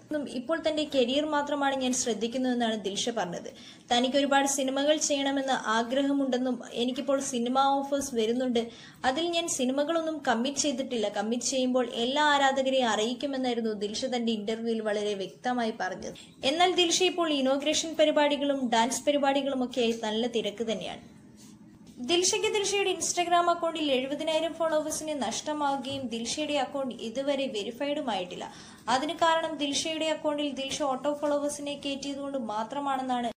ഉം ഇപ്പോൾ തന്റെ കരിയർ മാത്രമാണ് ഞാൻ ശ്രദ്ധിക്കുന്നതെന്നാണ് ദിൽഷ പറഞ്ഞത് തനിക്ക് ഒരുപാട് സിനിമകൾ ചെയ്യണമെന്ന് ആഗ്രഹമുണ്ടെന്നും എനിക്കിപ്പോൾ സിനിമ ഓഫേഴ്സ് വരുന്നുണ്ട് അതിൽ ഞാൻ സിനിമകളൊന്നും കമ്മിറ്റ് ചെയ്തിട്ടില്ല കമ്മിറ്റ് ചെയ്യുമ്പോൾ എല്ലാ ആരാധകരെയും അറിയിക്കുമെന്നായിരുന്നു ദിൽഷ തന്റെ ഇന്റർവ്യൂവിൽ വളരെ വ്യക്തമായി പറഞ്ഞത് എന്നാൽ ദിൽഷ ഇപ്പോൾ ഇനോഗ്രേഷൻ പരിപാടികളും ഡാൻസ് പരിപാടികളും ഒക്കെയായി നല്ല തിരക്ക് തന്നെയാണ് ദിൽഷയ്ക്ക് ദിൽഷയുടെ ഇൻസ്റ്റഗ്രാം അക്കൗണ്ടിൽ എഴുപതിനായിരം ഫോളോവേഴ്സിന് നഷ്ടമാവുകയും ദിൽഷയുടെ അക്കൗണ്ട് ഇതുവരെ വെരിഫൈഡുമായിട്ടില്ല അതിന് കാരണം ദിൽഷയുടെ അക്കൗണ്ടിൽ ദിൽഷ ഓട്ടോ ഫോളോവേഴ്സിനെ കയറ്റിയതുകൊണ്ട് മാത്രമാണെന്നാണ്